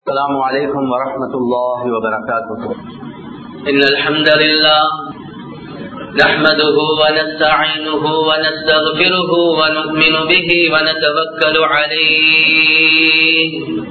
السلام عليكم ورحمة الله وبركاته إن الحمد لله نحمده ونستعينه ونستغفره ونؤمن به ونتوكل عليه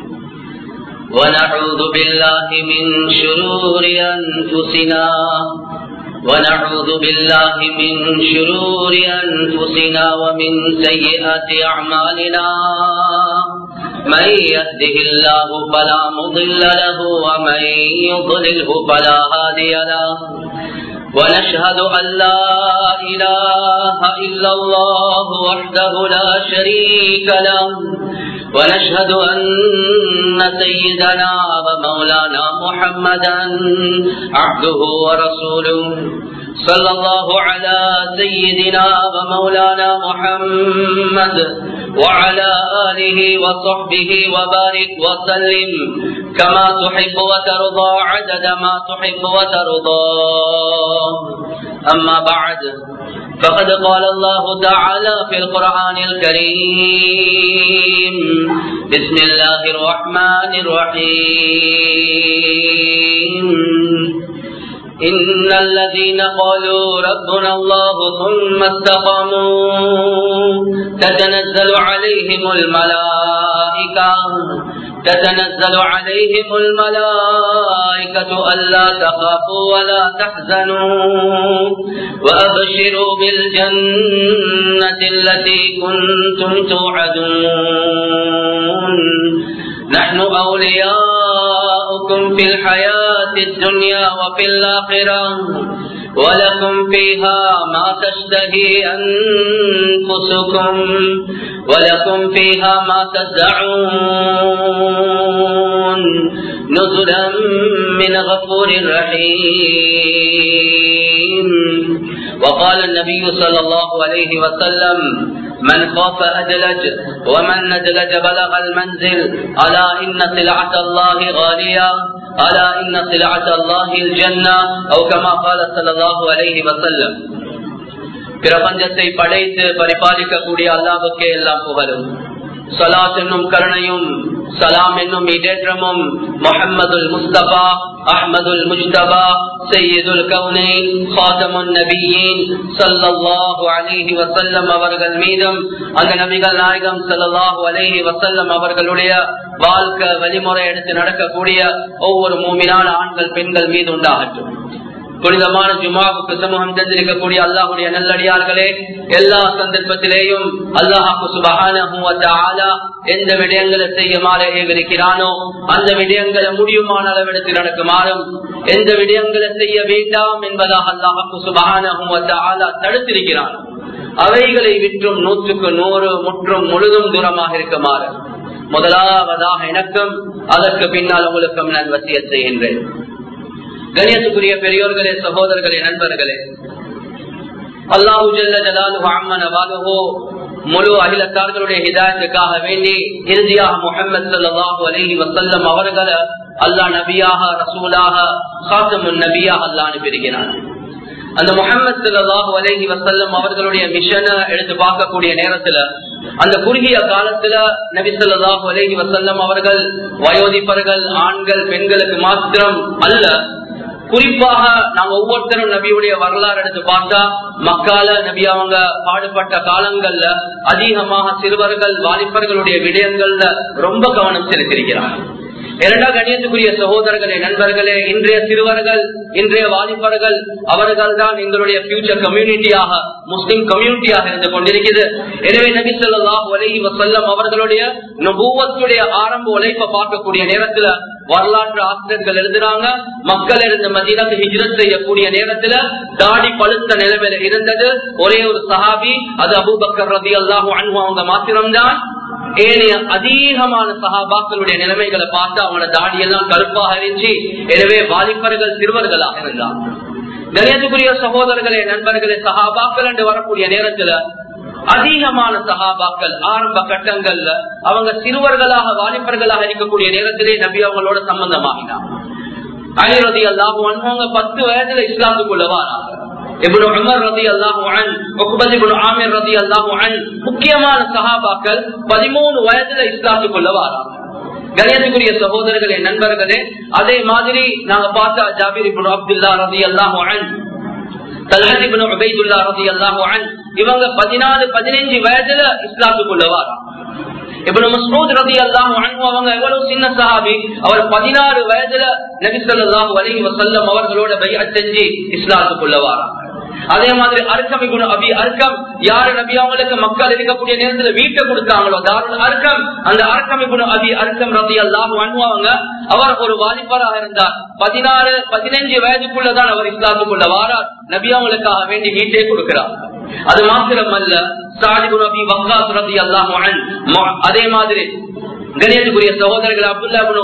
ونعوذ بالله من شرور أنفسنا ونعوذ بالله من شرور أنفسنا ومن سيئات أعمالنا من يهده الله فلا مضل له ومن يضلله فلا هادي له ونشهد أن لا إله إلا الله وحده لا شريك له ونشهد أن سيدنا ومولانا محمدا عبده ورسوله صلى الله على سيدنا ومولانا محمد وعلى آله وصحبه وبارك وسلم كما تحب وترضى عدد ما تحب وترضى أما بعد فقد قال الله تعالى في القرآن الكريم بسم الله الرحمن الرحيم إن الذين قالوا ربنا الله ثم استقاموا تتنزل عليهم الملائكة تتنزل عليهم الملائكة ألا تخافوا ولا تحزنوا وأبشروا بالجنة التي كنتم توعدون نحن أولياؤكم في الحياة الدنيا وفي الآخرة ولكم فيها ما تشتهي أنفسكم ولكم فيها ما تدعون نزلا من غفور رحيم وقال النبي صلى الله عليه وسلم من خاف أدلج ومن ندلج بلغ المنزل ألا إن سلعة الله غالية ألا إن سلعة الله الجنة أو كما قال صلى الله عليه وسلم பிரபஞ்சத்தை படைத்து பரிபாலிக்கக்கூடிய அல்லாவுக்கே எல்லாம் புகழும் சலாத் என்னும் கருணையும் சலாம் என்னும் இடேற்றமும் முகமதுல் முஸ்தபா அஹ்மதுல் முஜ்தபா சையீதுல் கவுனைன் ஃபாதமுன் நபியின் ஸல்லல்லாஹு அலைஹி வஸல்லம் அவர்கள் மீதும் அந்த நபிகள் நாயகம் ஸல்லல்லாஹு அலைஹி வஸல்லம் அவர்களுடைய வாழ்க்கை வழிமுறை எடுத்து நடக்கக்கூடிய ஒவ்வொரு மூமினான ஆண்கள் பெண்கள் மீது உண்டாகட்டும் புனிதமான ஜுமாவுக்கு சமூகம் தந்திருக்கக்கூடிய அல்லாஹுடைய நல்லடியார்களே எல்லா சந்தர்ப்பத்திலேயும் அல்லாஹாக்கு சுபகான எந்த விடயங்களை செய்யுமாறு ஏவிருக்கிறானோ அந்த விடயங்களை முடியுமான அளவெடுத்து நடக்குமாறும் எந்த விடயங்களை செய்ய வேண்டாம் என்பதாக அல்லாஹாக்கு சுபகான தடுத்திருக்கிறான் அவைகளை விற்றும் நூற்றுக்கு நூறு முற்றும் முழுதும் தூரமாக இருக்குமாறு முதலாவதாக எனக்கும் அதற்கு பின்னால் உங்களுக்கும் நான் வசிய செய்கின்றேன் கணியத்துக்குரிய பெரியோர்களே சகோதரர்களே நண்பர்களே அல்லாஹு ஜல்லாலுஹோ முழு அகிலத்தார்களுடைய ஹிதாயத்துக்காக வேண்டி இறுதியாக முகமது சல்லாஹூ அலஹி வசல்லம் அவர்களை அல்லா நபியாக ரசூலாக காத்தமுன் நபியாக அல்லா அனுப்பியிருக்கிறார் அந்த முகமது சல்லாஹூ அலஹி வசல்லம் அவர்களுடைய மிஷனை எடுத்து பார்க்கக்கூடிய நேரத்துல அந்த குறுகிய காலத்துல நபி சொல்லாஹு அலஹி வசல்லம் அவர்கள் வயோதிப்பர்கள் ஆண்கள் பெண்களுக்கு மாத்திரம் அல்ல குறிப்பாக நாங்க ஒவ்வொருத்தரும் நபியுடைய வரலாறு எடுத்து பார்த்தா மக்கால நபி அவங்க பாடுபட்ட காலங்கள்ல அதிகமாக சிறுவர்கள் வாலிபர்களுடைய விடயங்கள்ல ரொம்ப கவனம் செலுத்திருக்கிறார் இரண்டாம் கணியத்துக்குரிய சகோதரர்களே நண்பர்களே இன்றைய சிறுவர்கள் இன்றைய வாலிபர்கள் அவர்கள் தான் எங்களுடைய பியூச்சர் கம்யூனிட்டியாக முஸ்லிம் கம்யூனிட்டியாக இருந்து கொண்டிருக்கிறது எனவே நபி சொல்லாஹ் உலகி வசல்லம் அவர்களுடைய நுபூவத்துடைய ஆரம்ப உழைப்பை பார்க்கக்கூடிய நேரத்துல வரலாற்று ஆசிரியர்கள் எழுதுறாங்க மக்கள் இருந்த மதியத்து ஹிஜ்ரத் செய்யக்கூடிய நேரத்துல தாடி பழுத்த நிலைமையில இருந்தது ஒரே ஒரு சஹாபி அது அபுபக்கர் ரதி அல்லாஹூ அன்பு அவங்க மாத்திரம்தான் ஏனைய அதிகமான சகாபாக்களுடைய நிலைமைகளை பார்த்து அவனோட தாடியெல்லாம் கருப்பாக இருந்துச்சு எனவே வாலிபர்கள் சிறுவர்களாக இருந்தான் கணேசக்குரிய சகோதரர்களே நண்பர்களே சகாபாக்கள் என்று வரக்கூடிய நேரத்துல அதிகமான சகாபாக்கள் ஆரம்ப கட்டங்கள்ல அவங்க சிறுவர்களாக வாலிபர்களாக இருக்கக்கூடிய நேரத்திலே நபி அவங்களோட சம்பந்தமாகினார் அலிரதி அல்லாஹு அவங்க பத்து வயதுல இஸ்லாத்துக்குள்ள வராங்க இப்னு உமர் ரலியல்லாஹு அன்ஹு உக்பத் இப்னு ஆமிர் ரலியல்லாஹு அன்ஹு முக்கியமான சஹாபாக்கள் 13 வயதுல இஸ்லாத்துக்குள்ள வராங்க கணியத்துக்குரிய சகோதரர்களே நண்பர்களே அதே மாதிரி நாங்க பார்த்தா ஜாபிர் இப்னு அப்துல்லா ரதி அல்லாஹு அன் தல்ஹத் இப்னு உபைதுல்லா ரதி அல்லாஹு அன் இவங்க பதினாலு பதினைஞ்சு வயதுல இஸ்லாத்துக்குள்ள வாராங்க இப்ப மஸ்மூத் ரதி அல்லாஹு அன்ஹு அவங்க எவ்வளவு சின்ன சஹாபி அவர் பதினாறு வயதுல நபி ஸல்லல்லாஹு அலைஹி வஸல்லம் அவர்களோட பைஅத் செஞ்சு இஸ்லாத்துக்குள்ள வாராங்க அதே மாதிரி அர்க்கம் இப்னு அபி அர்க்கம் யாரு நபி அவங்களுக்கு மக்கள் இருக்கக்கூடிய நேரத்துல வீட்டை கொடுத்தாங்களோ தாருல் அர்க்கம் அந்த அர்க்கம் இப்னு அபி அர்க்கம் ரதி அல்லாஹு அன்ஹு அவங்க அவர் ஒரு வாலிபராக இருந்தார் பதினாறு பதினஞ்சு வயதுக்குள்ளதான் அவர் இஸ்லாத்துக்குள்ள வாரார் நபி அவங்களுக்காக வேண்டி வீட்டே கொடுக்கிறார் அது மாத்திரமல்ல சாதிபு நபி வக்காஸ் ரதி அல்லாஹு அன் அதே மாதிரி கணியத்துக்குரிய சகோதரர்கள் அப்துல்லா இப்னு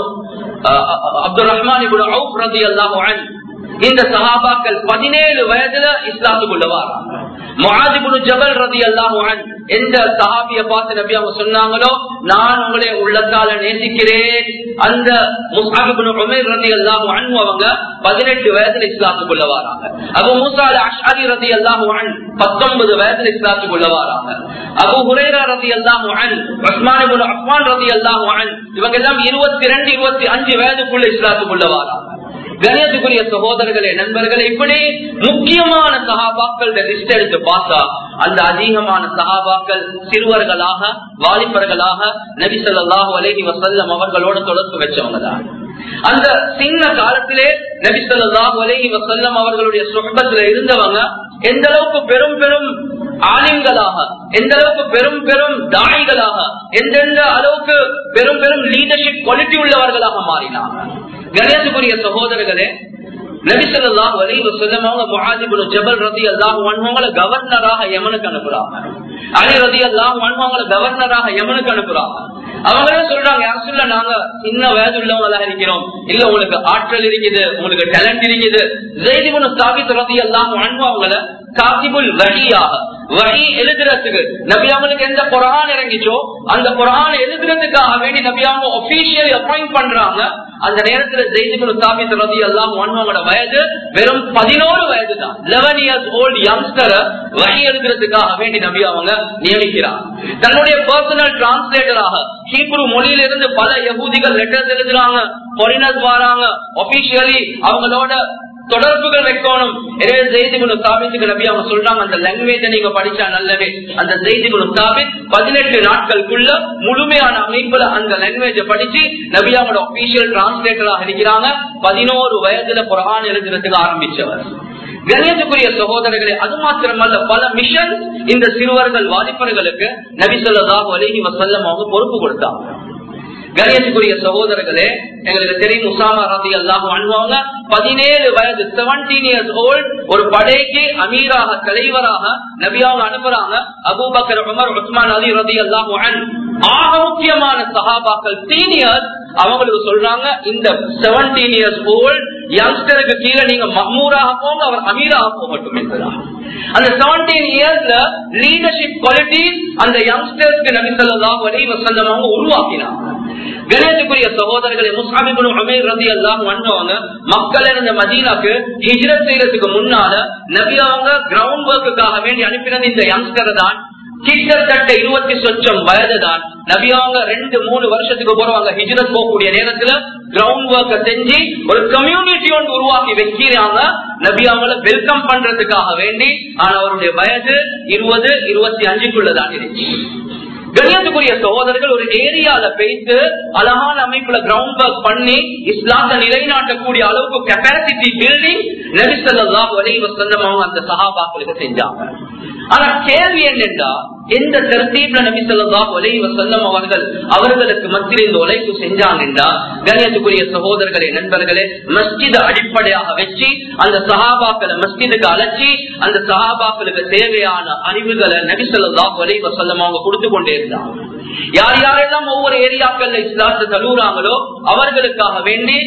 அப்துல் ரஹ்மான் இப்னு அவுப் ரதி அல்லாஹு அன் இந்த சஹாபாக்கள் பதினேழு வயதுல இஸ்லாத்துக்குள்ள வாராங்க முஹாதிபுனு ஜபல் ரதி அல்லாஹு அன் எந்த சஹாபிய பார்த்து நபி அவங்க சொன்னாங்களோ நான் உங்களை உள்ளத்தால நேசிக்கிறேன் அந்த முஸ்ஹாபிபுனு உமைர் ரதி அல்லாஹு அன் அவங்க பதினெட்டு வயதுல இஸ்லாத்துக்குள்ள வராங்க அபு மூசா அஷ்அரி ரதி அல்லாஹு அன் பத்தொன்பது வயதுல இஸ்லாத்துக்குள்ள வராங்க அபு ஹுரைரா ரதி அல்லாஹு அன் உஸ்மான் இப்னு அஃபான் ரதி அல்லாஹு அன் இவங்க எல்லாம் இருபத்தி ரெண்டு இருபத்தி அஞ்சு வயதுக்குள்ள இஸ்லாத்துக்குள்ள வராங்க கணியத்துக்குரிய சகோதரர்களே நண்பர்களே இப்படி முக்கியமான சகாபாக்கள் லிஸ்ட் எடுத்து பார்த்தா அந்த அதிகமான சகாபாக்கள் சிறுவர்களாக வாலிபர்களாக நபி சொல்லாஹு அலஹி வசல்லம் அவர்களோட தொடர்பு வச்சவங்க தான் அந்த சின்ன காலத்திலே நபி சொல்லாஹு அலஹி வசல்லம் அவர்களுடைய சொற்பத்துல இருந்தவங்க எந்த அளவுக்கு பெரும் பெரும் ஆலிம்களாக எந்த அளவுக்கு பெரும் பெரும் தாய்களாக எந்தெந்த அளவுக்கு பெரும் பெரும் லீடர்ஷிப் குவாலிட்டி உள்ளவர்களாக மாறினாங்க கணேசக்குரிய சகோதரர்களே நபிசல்லாஹ் வலைவு சொல்லவங்க முஹாதிபுல் ஜபல் ரதி அல்லாஹ் வன்மவங்களை கவர்னராக யமனுக்கு அனுப்புறாங்க அலி ரதி அல்லாஹ் வன்மவங்களை கவர்னராக யமனுக்கு அனுப்புறாங்க அவங்களே சொல்றாங்க யார் சொல்ல நாங்க சின்ன வயது உள்ளவங்களா இருக்கிறோம் இல்ல உங்களுக்கு ஆற்றல் இருக்குது உங்களுக்கு டேலண்ட் இருக்குது ஜெய்திபுன் சாபித் ரதி அல்லாஹ் வன்மவங்களை காத்திபுல் வழியாக வழி எழுதுறதுக்கு நபி அவங்களுக்கு எந்த குரான் இறங்கிச்சோ அந்த குரான் எழுதுறதுக்காக வேண்டி நபி அவங்க ஒபிஷியல் அப்பாயிண்ட் பண்றாங்க அந்த நேரத்துல ஜெய்திபுல் சாபித் ரதி எல்லாம் ஒன்னவங்களோட வயது வெறும் பதினோரு வயது தான் லெவன் இயர்ஸ் ஓல்டு யங்ஸ்டரை வழி எழுதுறதுக்காக வேண்டி நபி அவங்க நியமிக்கிறாங்க தன்னுடைய பர்சனல் டிரான்ஸ்லேட்டராக ஹீப்ரு மொழியிலிருந்து பல யகூதிகள் லெட்டர்ஸ் எழுதுறாங்க ஃபாரினர்ஸ் வராங்க ஒபிஷியலி அவங்களோட தொடர்புகள் வைக்கணும் எனவே செய்திகுணு ஸ்தாபித்துக்கு நபி அவங்க சொல்றாங்க அந்த லாங்குவேஜ நீங்க படிச்சா நல்லவே அந்த செய்திகுணு ஸ்தாபித் பதினெட்டு நாட்களுக்குள்ள முழுமையான அமைப்புல அந்த லாங்குவேஜ படிச்சு நபி அவங்களோட ஒபிஷியல் டிரான்ஸ்லேட்டராக இருக்கிறாங்க பதினோரு வயதுல குரான் எழுதுறதுக்கு ஆரம்பிச்சவர் கணேசக்குரிய சகோதரர்களே அது மாத்திரமல்ல பல மிஷன் இந்த சிறுவர்கள் வாலிபர்களுக்கு நபி சொல்லதாக வலிஹி வசல்லம் அவங்க பொறுப்பு கொடுத்தாங்க கணேசுக்குரிய சகோதரர்களே எங்களுக்கு தெரியும் உசாமா ரதி அல்லாஹும் அனுபவங்க பதினேழு வயது செவன்டீன் இயர்ஸ் ஓல்ட் ஒரு படைக்கு அமீராக தலைவராக நபியாவை அனுப்புறாங்க அபூபக்கர் உமர் உஸ்மான் அலி ரதி அல்லாஹும் ஆக முக்கியமான சஹாபாக்கள் சீனியர்ஸ் அவங்களுக்கு சொல்றாங்க இந்த செவன்டீன் இயர்ஸ் ஓல்ட் யங்ஸ்டருக்கு கீழே நீங்க மஹ்மூராக போங்க அவர் அமீராக போகட்டும் என்பதாக அந்த செவன்டீன் இயர்ஸ்ல லீடர்ஷிப் குவாலிட்டி அந்த யங்ஸ்டர்ஸ்க்கு நபி சொல்லாஹ் வரை வசந்தம் அவங்க உருவாக்கினாங்க கணேசுக்குரிய சகோதரர்களை முசாபிபுன் அமீர் ரதி எல்லாம் வந்தவங்க மக்கள் இருந்த மதீனாக்கு ஹிஜ்ரத் செய்யறதுக்கு முன்னால நபி அவங்க கிரவுண்ட் ஒர்க்குக்காக வேண்டி அனுப்பினது இந்த யங்ஸ்டர் தான் கிட்டத்தட்ட இருபத்தி சொச்சம் வயது தான் நபி அவங்க ரெண்டு மூணு வருஷத்துக்கு போறவங்க ஹிஜ்ரத் போகக்கூடிய நேரத்துல கிரவுண்ட் ஒர்க்க செஞ்சு ஒரு கம்யூனிட்டி ஒன்று உருவாக்கி வைக்கிறாங்க நபி அவங்கள வெல்கம் பண்றதுக்காக வேண்டி ஆனா அவருடைய வயது இருபது இருபத்தி அஞ்சுக்குள்ளதான் இருந்துச்சு கணியத்துக்குரிய சகோதரர்கள் ஒரு ஏரியால போயிட்டு அழகான அமைப்புல கிரவுண்ட் ஒர்க் பண்ணி இஸ்லாத்தை நிலைநாட்டக்கூடிய அளவுக்கு கெப்பாசிட்டி பில்டிங் நபிசல்லாஹ் வலைவ சொந்தமாக அந்த சகாபாக்களுக்கு செஞ்சாங்க ஆனா கேள்வி என்னென்றா எந்த தர்த்தீப்ல நபி சொல்லாஹ் வலைவ சொல்லம் அவர்கள் அவர்களுக்கு மத்தியில் இந்த உழைப்பு செஞ்சாங்கன்றா கணியத்துக்குரிய சகோதரர்களே நண்பர்களே மஸ்ஜித அடிப்படையாக வச்சு அந்த சஹாபாக்களை மஸ்ஜிதுக்கு அழைச்சி அந்த சஹாபாக்களுக்கு தேவையான அறிவுகளை நபி சொல்லாஹ் வலைவ சொல்லம் அவங்க கொடுத்து கொண்டே இருந்தாங்க யார் யாரெல்லாம் ஒவ்வொரு ஏரியாக்கள்ல இஸ்லாத்தை தழுவுறாங்களோ அவர்களுக்காக வேண்டி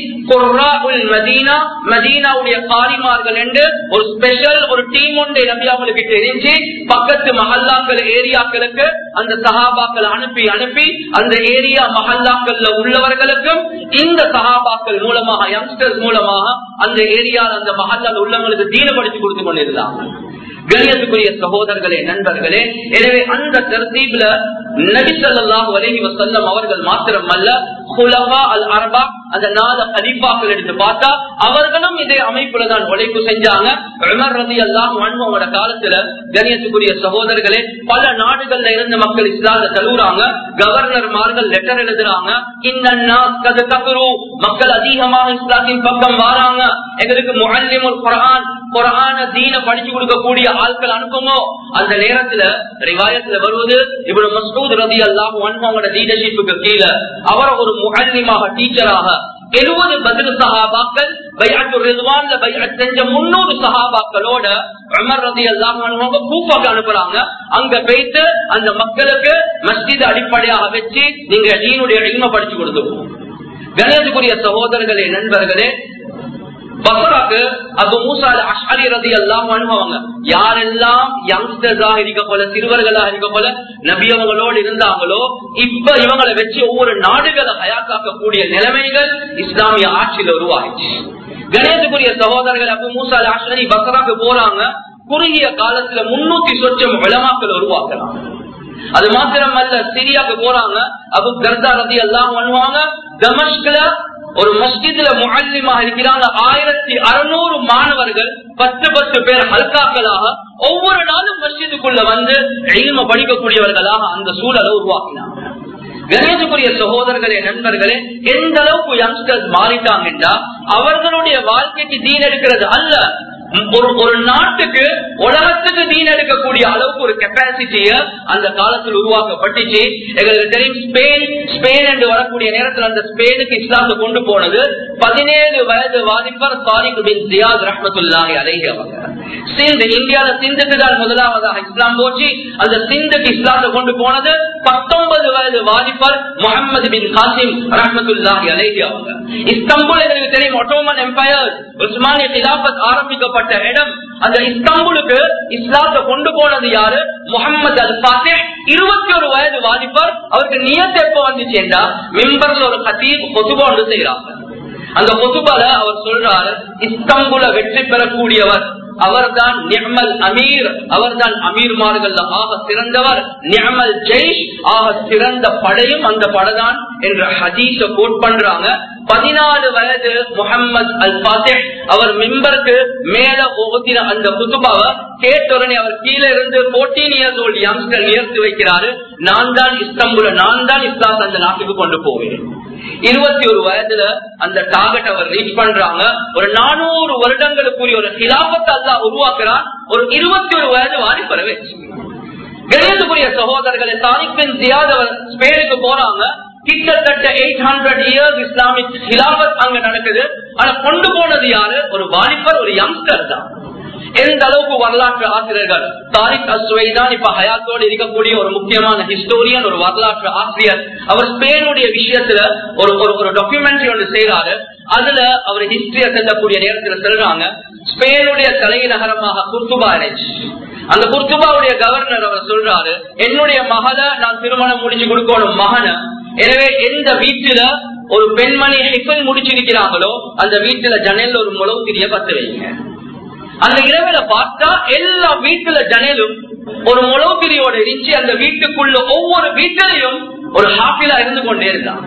மதீனா மதீனாவுடைய காரிமார்கள் என்று ஒரு ஸ்பெஷல் ஒரு டீம் ஒன்றை நபி அவங்களுக்கு தெரிஞ்சு பக்கத்து மஹல்லாக்கள் ஏரியாக்களுக்கு அந்த சஹாபாக்கள் அனுப்பி அனுப்பி அந்த ஏரியா மஹல்லாக்கள்ல உள்ளவர்களுக்கும் இந்த சஹாபாக்கள் மூலமாக யங்ஸ்டர்ஸ் மூலமாக அந்த ஏரியாவில் அந்த மஹல்லால் உள்ளவங்களுக்கு தீனப்படுத்தி கொடுத்து கொண்டிருந்தாங்க கணியத்துக்குரிய சகோதரர்களே நண்பர்களே எனவே அந்த தர்தீப்ல நபிசல்லாஹு அலஹி வசல்லம் அவர்கள் மாத்திரம் அல்ல ஹுலஃபா அல் அரபா அந்த நாலு ஹலீஃபாக்கள் எடுத்து பார்த்தா அவர்களும் இதே அமைப்புல தான் உழைப்பு செஞ்சாங்க உமர் ரதி அல்லாஹ் அவங்களோட காலத்துல கணியத்துக்குரிய சகோதரர்களே பல நாடுகள்ல இருந்த மக்கள் இஸ்லாத தழுவுறாங்க கவர்னர்மார்கள் லெட்டர் எழுதுறாங்க மக்கள் அதிகமாக இஸ்லாத்தின் பக்கம் வராங்க எங்களுக்கு முஹல்லிமுல் குரான் குரான தீன படிச்சு கொடுக்கக்கூடிய ஆட்கள் அனுப்புமோ அந்த நேரத்துல ரிவாயத்துல வருவது இவ்வளவு மசூத் ரதி அல்லாஹ் அவங்களோட லீடர்ஷிப்புக்கு கீழே அவரை ஒரு முஹல்லிமாக டீச்சராக எழுபது பதில் சகாபாக்கள் பையாட்டு ரிதுவான்ல பையாட் செஞ்ச முன்னூறு சகாபாக்களோட உமர் ரதி எல்லாம் கூப்பாக்கு அனுப்புறாங்க அங்க போயிட்டு அந்த மக்களுக்கு மஸ்ஜித் அடிப்படையாக வச்சு நீங்க தீனுடைய இல்ம படிச்சு கொடுத்துருவோம் கணேசுக்குரிய சகோதரர்களே நண்பர்களே பசராக்கு அபு மூசா அஷாரி ரதி எல்லாம் அனுபவங்க யாரெல்லாம் யங்ஸ்டர்ஸாக இருக்க போல சிறுவர்களாக இருக்க போல நபி அவங்களோடு இருந்தாங்களோ இப்ப இவங்களை வச்சு ஒவ்வொரு நாடுகளை ஹயாக்காக்கக்கூடிய நிலைமைகள் இஸ்லாமிய ஆட்சியில உருவாகிச்சு கணேசக்குரிய சகோதரர்கள் அபு மூசா அஷாரி பசராக்கு போறாங்க குறுகிய காலத்துல முன்னூத்தி சொச்சம் விளமாக்கள் உருவாக்கலாம் அது மாத்திரம் அல்ல சிரியாக்கு போறாங்க அபு கர்தா ரதி எல்லாம் பண்ணுவாங்க தமஷ்குல ஒரு மஸ்ஜித்ல முஹல்லிமா இருக்கிறாங்க ஆயிரத்தி அறுநூறு மாணவர்கள் பத்து பத்து பேர் ஹல்காக்களாக ஒவ்வொரு நாளும் மஸ்ஜிதுக்குள்ள வந்து எளிம படிக்கக்கூடியவர்களாக அந்த சூழலை உருவாக்கினாங்க கணேசக்குரிய சகோதரர்களே நண்பர்களே எந்த அளவுக்கு யங்ஸ்டர்ஸ் மாறிட்டாங்கன்னா அவர்களுடைய வாழ்க்கைக்கு தீன் எடுக்கிறது அல்ல ஒரு ஒரு நாட்டுக்கு உலகத்துக்கு தீன் எடுக்கக்கூடிய அளவுக்கு ஒரு கெப்பாசிட்டிய அந்த காலத்தில் உருவாக்கப்பட்டுச்சு எங்களுக்கு தெரியும் ஸ்பெயின் ஸ்பெயின் என்று வரக்கூடிய நேரத்தில் அந்த ஸ்பெயினுக்கு இஸ்லாத்தை கொண்டு போனது பதினேழு வயது வாதிப்பர் தாரிக் பின் ஜியாத் ரஹமத்துல்லாஹி அலைஹி அவங்க சிந்து இந்தியால சிந்துக்கு தான் முதலாவதாக இஸ்லாம் போச்சு அந்த சிந்துக்கு இஸ்லாத்தை கொண்டு போனது பத்தொன்பது வயது வாதிப்பர் முகமது பின் காசிம் ரஹமத்துல்லாஹி அலைஹி அவங்க இஸ்தம்புல் எங்களுக்கு தெரியும் ஒட்டோமன் எம்பையர் உஸ்மானிய கிலாபத் ஆரம்பிக்கப்பட்ட இடம் அந்த இஸ்தாம்புலுக்கு இஸ்லாத்தை கொண்டு போனது யாரு முகமது அல் பாசே இருபத்தி ஒரு வயது வாதிப்பர் அவருக்கு நியத்து எப்ப வந்துச்சுன்னா மிம்பர்ல ஒரு கத்தீப் கொசுபா ஒன்று செய்யறாங்க அந்த கொசுபால அவர் சொல்றாரு இஸ்தம்புல வெற்றி பெறக்கூடியவர் அவர்தான் நியமல் அமீர் அவர்தான் அமீர்மார்கள் ஆக சிறந்தவர் நியமல் ஜெய்ஷ் ஆக சிறந்த படையும் அந்த படைதான் என்ற ஹதீஸ கோட் பண்றாங்க பதினாலு வயது முகமது அல் பாத்தே அவர் மிம்பருக்கு மேல ஓத்தின அந்த குத்துபாவை கேட்டவுடனே அவர் கீழே இருந்து போர்டீன் இயர்ஸ் ஓல்டு யங்ஸ்டர் நியர்த்து வைக்கிறாரு நான் தான் இஸ்தம்புல நான் தான் இஸ்லாம் அந்த நாட்டுக்கு கொண்டு போவேன் இருபத்தி ஒரு வயதுல அந்த டார்கெட் அவர் ரீச் பண்றாங்க ஒரு நானூறு வருடங்களுக்குரிய ஒரு ஹிலாபத்தை அல்லா உருவாக்குறான் ஒரு இருபத்தி ஒரு வயது வாலிபரை வச்சு கணேசக்குரிய சகோதரர்களை தாரிக் ஜியாத் அவர் ஸ்பெயினுக்கு போறாங்க கிட்டத்தட்ட எயிட் ஹண்ட்ரட் இயர்ஸ் இஸ்லாமிக் ஹிலாபத் அங்க நடக்குது ஆனா கொண்டு போனது யாரு ஒரு வாலிபர் ஒரு யங்ஸ்டர் தான் எந்த அளவுக்கு வரலாற்று ஆசிரியர்கள் தாரிக் அஸ்வை தான் இப்ப ஹயாத்தோடு இருக்கக்கூடிய ஒரு முக்கியமான ஹிஸ்டோரியன் ஒரு வரலாற்று ஆசிரியர் அவர் ஸ்பெயினுடைய விஷயத்துல ஒரு ஒரு ஒரு டாக்குமெண்ட்ரி ஒன்று செய்யறாரு அதுல அவர் ஹிஸ்டரிய செல்லக்கூடிய நேரத்துல சொல்றாங்க ஸ்பெயினுடைய தலைநகரமாக குர்துபா இருந்துச்சு அந்த குர்துபாவுடைய கவர்னர் அவர் சொல்றாரு என்னுடைய மகளை நான் திருமணம் முடிச்சு கொடுக்கணும் மகனை எனவே எந்த வீட்டுல ஒரு பெண்மணி ஹிஃபல் முடிச்சிருக்கிறாங்களோ அந்த வீட்டுல ஜன்னல் ஒரு முளவு திரிய பத்து வைங்க அந்த இரவுல பார்த்தா எல்லா வீட்டுல ஜன்னலும் ஒரு முளவுக்கிரியோட இருந்துச்சு அந்த வீட்டுக்குள்ள ஒவ்வொரு வீட்டிலையும் ஒரு ஹாப்பிலா இருந்து கொண்டே இருந்தாங்க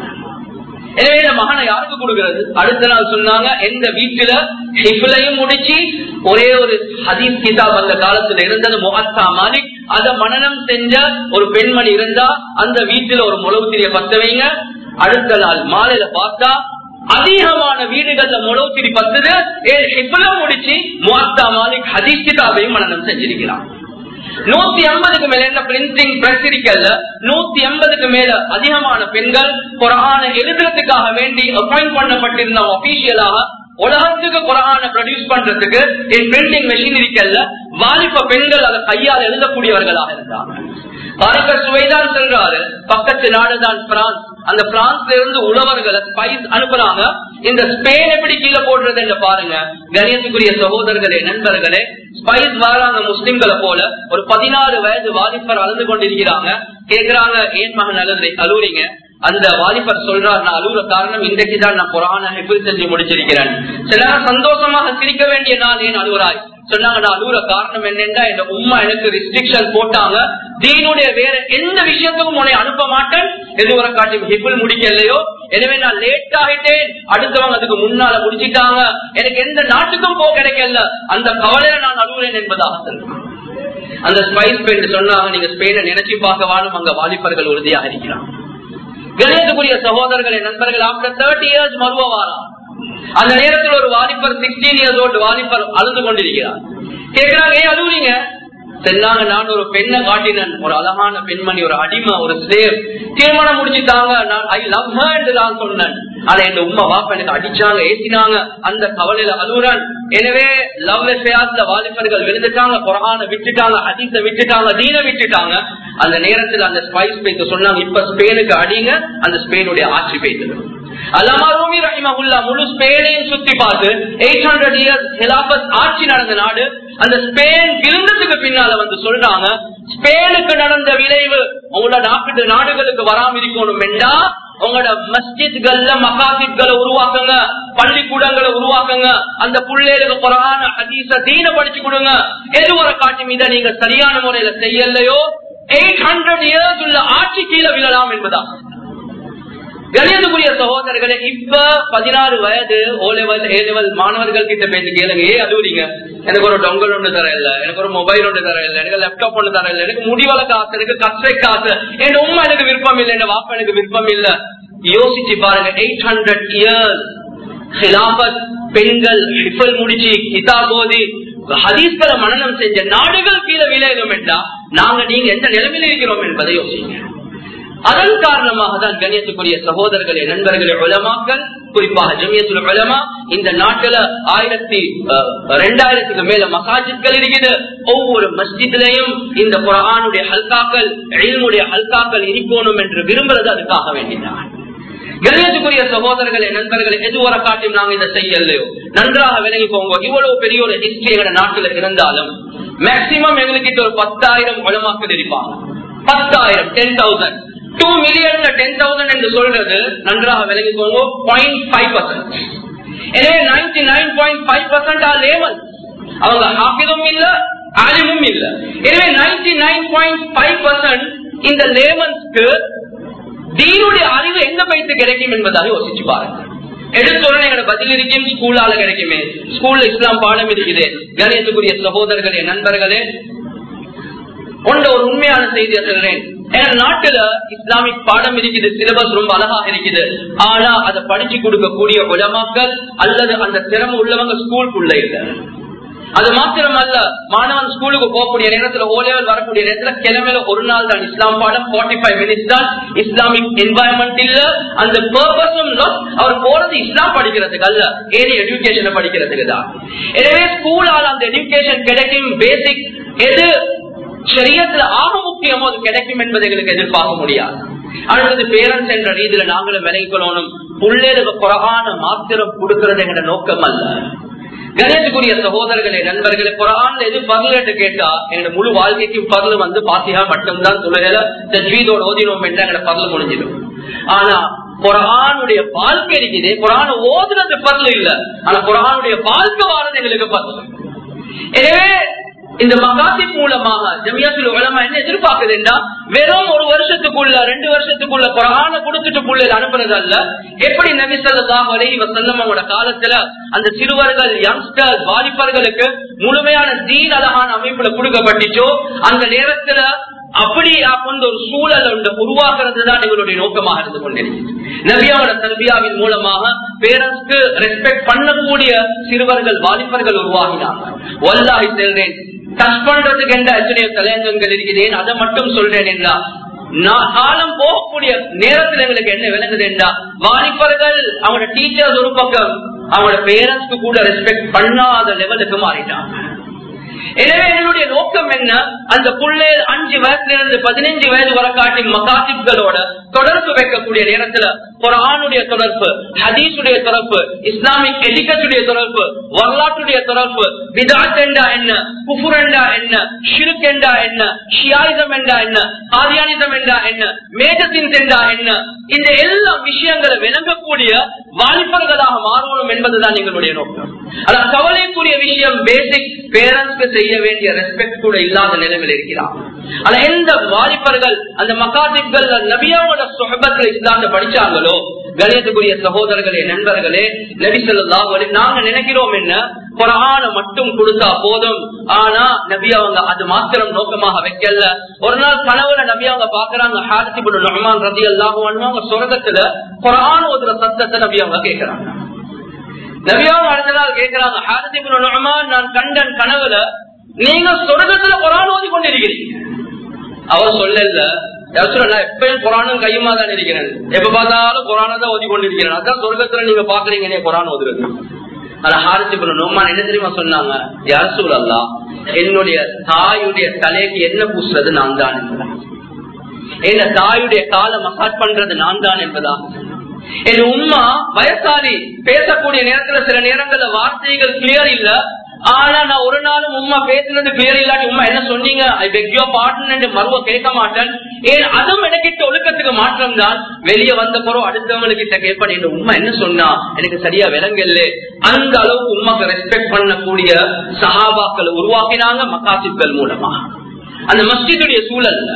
எனவே இந்த மகனை யாருக்கு கொடுக்கிறது அடுத்த நாள் சொன்னாங்க எந்த வீட்டுல ஹிஃபிலையும் முடிச்சு ஒரே ஒரு ஹதீஸ் கிதாப் அந்த காலத்துல இருந்தது முகத்தா மாலிக் அத மனநம் செஞ்ச ஒரு பெண்மணி இருந்தா அந்த வீட்டுல ஒரு முளவுத்திரிய பத்த வைங்க அடுத்த நாள் மாலையில பார்த்தா அதிகமான வீடுகள்ல முளவுத்திரி பத்துது ஹிஃபிலும் முடிச்சு முகத்தா மாலிக் ஹதீஸ் கிதாபையும் மனநம் செஞ்சிருக்கிறான் நூத்தி ஐம்பதுக்கு மேல என்ன பிரிண்டிங் பிரஸ் இருக்கல்ல நூத்தி ஐம்பதுக்கு மேல அதிகமான பெண்கள் குரான எழுதுறதுக்காக வேண்டி அப்பாயிண்ட் பண்ணப்பட்டிருந்த அபிஷியலாக உலகத்துக்கு குரான ப்ரொடியூஸ் பண்றதுக்கு என் பிரிண்டிங் மெஷின் இருக்கல்ல வாலிப பெண்கள் அதை கையால் எழுதக்கூடியவர்களாக இருந்தாங்க பாருங்கள் சுவைதான் சொல்றாரு பக்கத்து நாடுதான் பிரான்ஸ் அந்த பிரான்ஸ்ல இருந்து உழவர்களை ஸ்பைஸ் அனுப்புறாங்க இந்த ஸ்பெயின் எப்படி கீழே போடுறது என்று பாருங்க கணேசுக்குரிய சகோதரர்களே நண்பர்களே ஸ்பைஸ் வராங்க முஸ்லிம்களை போல ஒரு பதினாறு வயது வாலிபர் அழுது கொண்டிருக்கிறாங்க கேக்குறாங்க ஏன் மகன் அழுது அழுவுறீங்க அந்த வாலிபர் சொல்றார் நான் அழுகுற காரணம் இன்றைக்கு தான் நான் புறான ஹெபில் செஞ்சு முடிச்சிருக்கிறேன் சில சந்தோஷமாக சிரிக்க வேண்டிய நான் ஏன் அழுகுறாய் சொன்னாங்க நான் அழுகுற காரணம் என்னன்னா என் உம்மா எனக்கு ரெஸ்ட்ரிக்ஷன் போட்டாங்க தீனுடைய வேற எந்த விஷயத்துக்கும் உன்னை அனுப்ப மாட்டேன் எதுவரை காட்டி ஹிப்பிள் முடிக்கலையோ எனவே நான் லேட் ஆகிட்டேன் அடுத்தவங்க அதுக்கு முன்னால முடிச்சிட்டாங்க எனக்கு எந்த நாட்டுக்கும் போக கிடைக்கல அந்த கவலையில நான் அழுகுறேன் என்பதாக சொல்றேன் அந்த ஸ்பைஸ் பெண் சொன்னாங்க நீங்க ஸ்பெயினை நினைச்சு பார்க்க வாழும் அங்க வாலிபர்கள் உறுதியாக இருக்கிறாங்க கணேசக்குரிய சகோதரர்களை நண்பர்கள் ஆஃப்டர் தேர்ட்டி இயர்ஸ் மருவ வாரம் அந்த நேரத்தில் ஒரு வாலிபர் சிக்ஸ்டீன் இயர்ஸ் ஓல்டு வாலிபர் அழுது கொண்டிருக்கிறார் கேட்கிறாங்க ஏன் அழுவுறீங்க சொன்னாங்க நான் ஒரு பெண்ணை காட்டினேன் ஒரு அழகான பெண்மணி ஒரு அடிமை ஒரு ஸ்லேவ் திருமணம் முடிச்சுட்டாங்க நான் ஐ லவ் என்று நான் சொன்னேன் ஆனா என் உமா வாப்ப எனக்கு அடிச்சாங்க ஏசினாங்க அந்த கவலையில அழுகுறான் எனவே லவ் எஃபேர்ஸ்ல வாலிபர்கள் விழுந்துட்டாங்க குரான விட்டுட்டாங்க ஹதீஸ விட்டுட்டாங்க தீன விட்டுட்டாங்க அந்த நேரத்தில் அந்த ஸ்பைஸ் பேச சொன்னாங்க இப்ப ஸ்பெயினுக்கு அடிங்க அந்த ஸ்பெயினுடைய ஆட்சி பேசுது அல்லாமா ரூமி ரஹிமஹுல்லா முழு ஸ்பெயினையும் சுத்தி பார்த்து எயிட் ஹண்ட்ரட் இயர்ஸ் ஹிலாபத் ஆட்சி நடந்த நாடு அந்த ஸ்பெயின் விழுந்ததுக்கு பின்னால வந்து சொல்றாங்க ஸ்பெயினுக்கு நடந்த விளைவு உங்களோட நாட்டு நாடுகளுக்கு வராம இருக்கணும் என்றா உங்களோட மஸ்ஜித்கள்ல மகாசித்களை உருவாக்குங்க பள்ளிக்கூடங்களை உருவாக்குங்க அந்த புள்ளைகளுக்கு குரான ஹதீச தீன படிச்சு கொடுங்க எது ஒரு காட்சி மீத நீங்க சரியான முறையில செய்யலையோ எயிட் ஹண்ட்ரட் இயர்ஸ் உள்ள ஆட்சி கீழே விழலாம் என்பதா கணியத்துக்குரிய சகோதரர்களே இப்ப பதினாறு வயது ஓ லெவல் ஏ லெவல் மாணவர்கள் கிட்ட பேசி கேளுங்க ஏ அதுவுறீங்க எனக்கு ஒரு டொங்கல் ஒன்று தர இல்ல எனக்கு ஒரு மொபைல் ஒன்று தர இல்ல எனக்கு லேப்டாப் ஒன்று தர இல்ல எனக்கு முடிவள காசு எனக்கு கற்றை காசு என் உண்மை எனக்கு விருப்பம் இல்லை என் வாப்பா எனக்கு விருப்பம் இல்ல யோசிச்சு பாருங்க எயிட் ஹண்ட்ரட் இயர்ஸ் ஹிலாபத் பெண்கள் ஹிஃபல் முடிச்சு கிதாபோதி ஹதீஸ்களை மனநம் செஞ்ச நாடுகள் கீழே விளையணும் என்றா நாங்க நீங்க எந்த நிலைமையில இருக்கிறோம் என்பதை யோசிங்க அதன் காரணமாக தான் கண்ணியத்துக்குரிய சகோதரர்களே நண்பர்களே உலமாக்கள் குறிப்பாக ஜமியத்துல உலமா இந்த நாட்டுல ஆயிரத்தி ரெண்டாயிரத்துக்கு மேல மசாஜித்கள் இருக்குது ஒவ்வொரு மஸ்ஜித்லையும் இந்த குரானுடைய ஹல்காக்கள் எழில்முடைய ஹல்காக்கள் இருக்கணும் என்று விரும்புறது அதுக்காக வேண்டினான் கணேசுக்குரிய சகோதரர்களே நண்பர்களே எது ஒரு காட்டும் நாங்க இதை செய்யலையோ நன்றாக விலகி போங்க இவ்வளவு பெரிய ஒரு ஹிஸ்டரி எங்க நாட்டுல இருந்தாலும் மேக்சிமம் எங்களுக்கு ஒரு பத்தாயிரம் உலமாக்கள் இருப்பாங்க பத்தாயிரம் டென் தௌசண்ட் டூ மில்லியன்ல டென் தௌசண்ட் என்று சொல்றது நன்றாக விலகிக்கோங்க பாயிண்ட் ஃபைவ் பர்சன்ட் எனவே ninety nine point five percent ஆர் லேவல் அவங்க ஹாஃபிதும் இல்ல ஆலிமும் இல்ல எனவே ninety nine point five percent இந்த லேவன்ஸ்க்கு தீனுடைய அறிவு எங்க போயிட்டு கிடைக்கும் என்பதாக யோசிச்சு பாருங்க எடுத்தோடனே எங்களோட பதில் இருக்கும் ஸ்கூலால கிடைக்குமே ஸ்கூல்ல இஸ்லாம் பாடம் இருக்குது கணேசக்குரிய சகோதரர்களே நண்பர்களே ஒன்ற ஒரு உண்மையான செய்தியை சொல்றேன் என் நாட்டுல இஸ்லாமிக் பாடம் இருக்குது சிலபஸ் ரொம்ப அழகாக இருக்குது ஆனா அதை படிச்சு கொடுக்கக்கூடிய உலமாக்கள் அல்லது அந்த திறமை உள்ளவங்க ஸ்கூலுக்குள்ள இல்ல அது மாத்திரம் அல்ல மாணவன் ஸ்கூலுக்கு போகக்கூடிய நேரத்துல ஓ லெவல் வரக்கூடிய நேரத்துல கிழமையில ஒரு நாள் தான் இஸ்லாம் பாடம் ஃபார்ட்டி ஃபைவ் மினிட்ஸ் தான் இஸ்லாமிக் என்வாயன்மெண்ட் இல்ல அந்த பர்பஸும் அவர் போறது இஸ்லாம் படிக்கிறதுக்கு அல்ல ஏறி எஜுகேஷனை படிக்கிறதுக்கு தான் எனவே ஸ்கூலால் அந்த எஜுகேஷன் கிடைக்கும் பேசிக் எது சரியத்துல ஆக முக்கியமோ அது கிடைக்கும் என்பதை எங்களுக்கு எதிர்பார்க்க முடியாது அடுத்தது பேரண்ட்ஸ் என்ற ரீதியில நாங்களும் விளைக்கொள்ளணும் பிள்ளைகளுக்கு குறகான மாத்திரம் கொடுக்கறது என்ற நோக்கம் அல்ல கணேசுக்குரிய சகோதரர்களே நண்பர்களே குரான்ல எது பர்லு கேட்டா எங்க முழு வாழ்க்கைக்கும் பர்லு வந்து பாத்தியா மட்டும்தான் சொல்லுகிற தஜ்வீதோட ஓதினோம் என்று எங்க பர்லு முடிஞ்சிடும் ஆனா குரானுடைய வாழ்க்கை இருக்குது குரான ஓதுறது பர்லு இல்ல ஆனா குரானுடைய வாழ்க்கை வாழ்றது எங்களுக்கு பர்லு எனவே இந்த மகாசிப் மூலமாக ஜமியாசுல் உலமா என்ன எதிர்பார்க்குதுன்னா வெறும் ஒரு வருஷத்துக்குள்ள ரெண்டு வருஷத்துக்குள்ள குரான கொடுத்துட்டு புள்ளைகள் அனுப்புறது அல்ல எப்படி நபி சொல்லலாம் வரை வசல்லம் அவங்களோட காலத்துல அந்த சிறுவர்கள் யங்ஸ்டர்ஸ் வாலிபர்களுக்கு முழுமையான தீன் அழகான அமைப்புல கொடுக்கப்பட்டுச்சோ அந்த நேரத்துல அப்படி கொண்ட ஒரு சூழல் உருவாக்குறது தான் எங்களுடைய நோக்கமாக இருந்து கொண்டிருக்கிறது நபியாவோட தர்பியாவின் மூலமாக பேரண்ட்ஸ்க்கு ரெஸ்பெக்ட் பண்ணக்கூடிய சிறுவர்கள் வாலிபர்கள் உருவாகினாங்க வல்லாஹி செல்றேன் டச் பண்றதுக்கு என்ற எத்தனையோ தலையங்கங்கள் இருக்கிறேன் அதை மட்டும் சொல்றேன் என்றா காலம் போகக்கூடிய நேரத்தில் எங்களுக்கு என்ன விளங்குது என்றா வாலிபர்கள் அவங்களோட டீச்சர்ஸ் ஒரு பக்கம் அவங்களோட பேரண்ட்ஸ்க்கு கூட ரெஸ்பெக்ட் பண்ணாத லெவலுக்கு மாறிட்டாங்க எனவே எங்களுடைய நோக்கம் என்ன அந்த புள்ளை அஞ்சு வயசுல இருந்து பதினஞ்சு வயது வரை காட்டி மகாசிப்களோட தொடர்பு வைக்கக்கூடிய நேரத்துல குரானுடைய தொடர்பு ஹதீஸுடைய தொடர்பு இஸ்லாமிக் எடிக்கத்துடைய தொடர்பு வரலாற்றுடைய தொடர்பு விதாத் என்றா என்ன குஃபுர் என்றா என்ன ஷிருக் என்றா என்ன ஷியாயிசம் என்றா என்ன காதியானிசம் என்றா என்ன மேஜத்தின் என்றா என்ன இந்த எல்லா விஷயங்களை விளங்கக்கூடிய வாலிபர்களாக மாறணும் என்பதுதான் எங்களுடைய நோக்கம் ஆனா கவலைக்குரிய விஷயம் பேசிக் பேரண்ட்ஸ்க்கு செய்ய வேண்டிய ரெஸ்பெக்ட் கூட இல்லாத நிலைமையில் இருக்கிறார் ஆனா எந்த வாலிபர்கள் அந்த மகாதிப்கள் நபியாவோட சுகபத்துல இஸ்லாத்தை படிச்சாங்களோ கணியத்துக்குரிய சகோதரர்களே நண்பர்களே நபி சொல்லா நாங்க நினைக்கிறோம் என்ன குரான மட்டும் கொடுத்தா போதும் ஆனா நபி அவங்க அது மாத்திரம் நோக்கமாக வைக்கல ஒரு நாள் கனவுல நபி அவங்க பாக்குறாங்க ஹாரதி ரஹ்மான் ரதி அல்லாஹுவான் அவங்க சொர்க்கத்துல குரான் ஒரு சத்தத்தை நபி அவங்க கேட்கிறாங்க நபியாவும் அடுத்த நாள் கேட்கிறாங்க ஹாரதி ரஹ்மான் நான் கண்டன் கனவுல நீங்க சொர்க்கத்துல குரான் ஓதி கொண்டிருக்கிறீங்க அவர் சொல்லல எப்பயும் குரானும் கையுமா தான் இருக்கிறேன் எப்ப பார்த்தாலும் குரான தான் ஓதி கொண்டிருக்கிறேன் அதான் சொர்க்கத்துல நீங்க பாக்குறீங்க குரான் ஓதுறது ஆனா ஹாரிசி நோமான் என்ன தெரியுமா சொன்னாங்க யார் சூழல்லா என்னுடைய தாயுடைய தலைக்கு என்ன பூசுறது நான் தான் என்பதான் என்ன தாயுடைய காலை மசாஜ் பண்றது நான் தான் என்பதா என் உமா வயசாரி பேசக்கூடிய நேரத்துல சில நேரங்கள்ல வார்த்தைகள் கிளியர் இல்ல ஆனா நான் ஒரு நாளும் உமா பேசுனது கிளியர் இல்லாட்டி உமா என்ன சொன்னீங்க ஐ பெக் யோ பாட்டன் மறுவ கேட்க மாட்டேன் ஏன் அதுவும் எனக்கிட்ட ஒழுக்கத்துக்கு மாற்றம் தான் வெளியே வந்த பிறகு அடுத்தவங்க கிட்ட கேட்பேன் என் உமா என்ன சொன்னா எனக்கு சரியா விளங்கல அந்த அளவுக்கு உமாக்கு ரெஸ்பெக்ட் பண்ணக்கூடிய சஹாபாக்களை உருவாக்கினாங்க மக்காசிப்கள் மூலமா அந்த மஸ்ஜிதுடைய சூழல்ல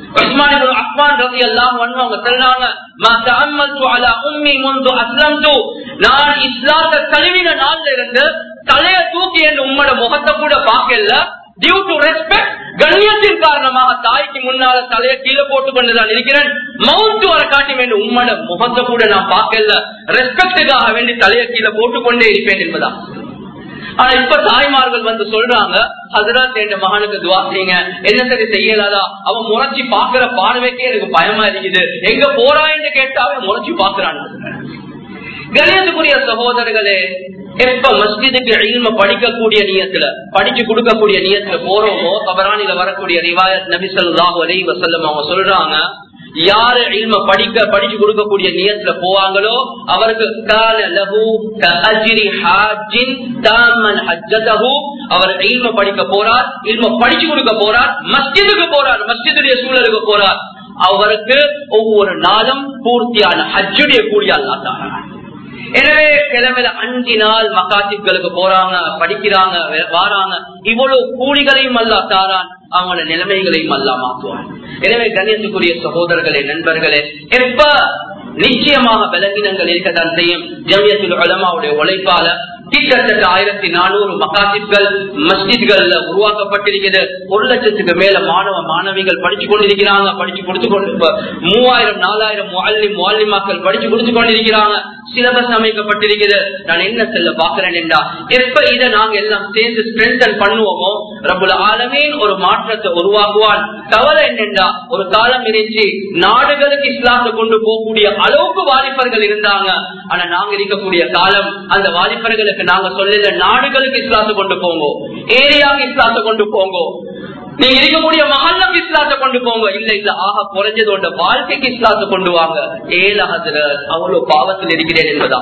நான் இஸ்லாத்தை தழுவின நாள்ல இருந்து தலைய தூக்கி என் உம்மோட முகத்தை கூட பார்க்கல டியூ டு ரெஸ்பெக்ட் கண்ணியத்தின் காரணமாக தாய்க்கு முன்னால தலைய கீழே போட்டு கொண்டுதான் இருக்கிறேன் மவுண்ட் வர காட்டி வேண்டும் உம்மோட முகத்தை கூட நான் பார்க்கல ரெஸ்பெக்டுக்காக வேண்டி தலைய கீழே போட்டு கொண்டே இருப்பேன் என்பதா ஆனா இப்ப தாய்மார்கள் வந்து சொல்றாங்க ஹசரத் என் மகனுக்கு துவா செய்யுங்க என்ன சரி செய்யலாதா அவன் முறைச்சி பாக்குற பார்வைக்கே எனக்கு பயமா இருக்குது எங்க போறா என்று கேட்டா அவன் முறைச்சி பாக்குறான் கணேசக்குரிய சகோதரர்களே எப்ப மஸ்ஜிதுக்கு இல்ம படிக்கக்கூடிய நியத்துல படிச்சு கொடுக்கக்கூடிய நியத்துல போறோமோ கபரானில வரக்கூடிய ரிவாயத் நபிசல்லாஹு அலி வசல்லம் அவங்க சொல்றாங்க யாரு இல்ம படிக்க படிச்சு கொடுக்கக்கூடிய நியத்துல போவாங்களோ அவருக்கு கால லஹு கஅஜ்ரி ஹாஜின் தாமன் ஹஜ்ஜதஹு அவர் இல்ம படிக்க போறார் இல்ம படிச்சு கொடுக்க போறார் மஸ்ஜிதுக்கு போறார் மஸ்ஜிதுடைய சூழலுக்கு போறார் அவருக்கு ஒவ்வொரு நாளும் பூர்த்தியான ஹஜ்ஜுடைய கூலி அல்லா தாரான் எனவே கிழமையில அஞ்சு நாள் மக்காசிப்களுக்கு போறாங்க படிக்கிறாங்க வாராங்க இவ்வளவு கூலிகளையும் அல்ல தாரான் அவங்களோட நிலைமைகளையும் அல்ல மாற்றுவான் எனவே கணேசுக்குரிய சகோதரர்களே நண்பர்களே எப்ப நிச்சயமாக பலகீனங்கள் இருக்கத்தான் செய்யும் ஜமியத்தில் உலமாவுடைய உழைப்பால கிட்டத்தட்ட ஆயிரத்தி நானூறு மகாசிப்கள் மஸ்ஜித்கள்ல உருவாக்கப்பட்டிருக்கிறது ஒரு லட்சத்துக்கு மேல மாணவ மாணவிகள் படிச்சு கொண்டிருக்கிறாங்க படிச்சு கொடுத்து கொண்டு மூவாயிரம் நாலாயிரம் முவாலி முவாலிமாக்கள் படிச்சு கொடுத்து கொண்டிருக்கிறாங்க சிலபஸ் அமைக்கப்பட்டிருக்கிறது நான் என்ன செல்ல பாக்குறேன் என்றா எப்ப இதை நாங்க எல்லாம் சேர்ந்து ஸ்ட்ரென்தன் பண்ணுவோமோ ரபுல் ஆலமீன் ஒரு மாற்றத்தை உருவாக்குவான் கவலை என்னென்றா ஒரு காலம் இருந்துச்சு நாடுகளுக்கு இஸ்லாத்தை கொண்டு போகக்கூடிய அளவுக்கு வாலிபர்கள் இருந்தாங்க ஆனா நாங்க இருக்கக்கூடிய காலம் அந்த வாலிபர்களுக்கு நாங்க சொல்லல நாடுகளுக்கு இஸ்லாத்தை கொண்டு போங்க ஏரியாவுக்கு இஸ்லாத்தை கொண்டு போங்க நீங்க இருக்கக்கூடிய மகல்லம் இஸ்லாத்தை கொண்டு போங்க இல்ல இல்ல ஆக குறைஞ்சதோட வாழ்க்கைக்கு இஸ்லாத்தை கொண்டு வாங்க ஏழாவது அவ்வளவு பாவத்தில் இருக்கிறேன் என்பதா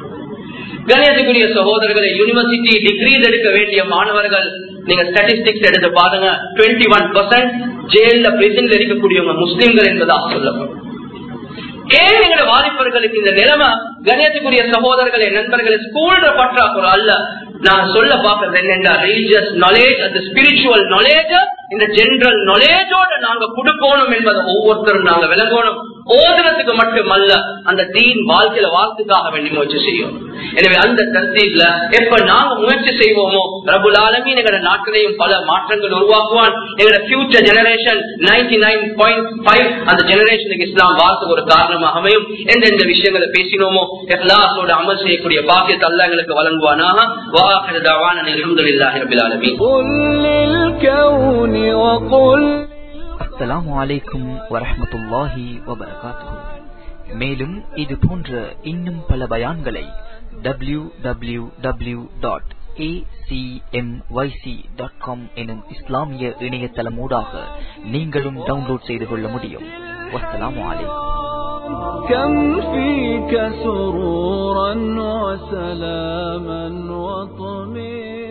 கணேசக்குரிய சகோதரர்களை யூனிவர்சிட்டி டிகிரிஸ் எடுக்க வேண்டிய மாணவர்கள் நீங்க ஸ்டாட்டிஸ்டிக்ஸ் எடுத்து பாருங்க டுவெண்ட்டி ஒன் பர்சன்ட் ஜெயில பிரிசன்ல இருக்கக்கூடியவங்க முஸ்லிம்கள் என்பதா சொல்லப்படும் ஏன் எங்களோட வாலிபர்களுக்கு இந்த நிலைமை கணேசக்குரிய சகோதரர்களை நண்பர்களை ஸ்கூல்ல பற்றாக்குறை அல்ல நான் சொல்ல பாக்குறது என்னென்றா ரிலீஜியஸ் நாலேஜ் அந்த ஸ்பிரிச்சுவல் நாலேஜ் இந்த ஜெனரல் நாலேஜோட நாங்க கொடுக்கணும் என்பதை ஒவ்வொருத்தரும் நாங்க விளங்கணும் ஓதுறதுக்கு மட்டுமல்ல அந்த தீன் வாழ்க்கையில வாழ்த்துக்காக வேண்டி முயற்சி செய்யும் எனவே அந்த தர்த்தீப்ல எப்ப நாங்க முயற்சி செய்வோமோ ரபுல் ஆலமீன் எங்களோட நாட்டிலையும் பல மாற்றங்கள் உருவாக்குவான் எங்களோட future generation ninety nine point five அந்த ஜெனரேஷனுக்கு இஸ்லாம் வாழ்த்து ஒரு காரணமாக அமையும் எந்தெந்த விஷயங்களை பேசினோமோ எல்லாத்தோட அமல் செய்யக்கூடிய பாக்கியத்தை அல்ல எங்களுக்கு வழங்குவானாக வாஹிர தவான அல்ஹம்துலில்லாஹி ரபில் ஆலமீன் قل للكون وقل அஸ்ஸலாமு அலைக்கும் வரஹ்மத்துல்லாஹி வபரகாத்துஹு மேலும் இது போன்ற இன்னும் பல பயான்களை W W W dot dot com எனும் இஸ்லாமிய இணையதளமூடாக நீங்களும் டவுன்லோட் செய்து கொள்ள முடியும் வஸ்ஸலாமு அலைக்கும் كم فيك سرورا وسلاما وطمئنا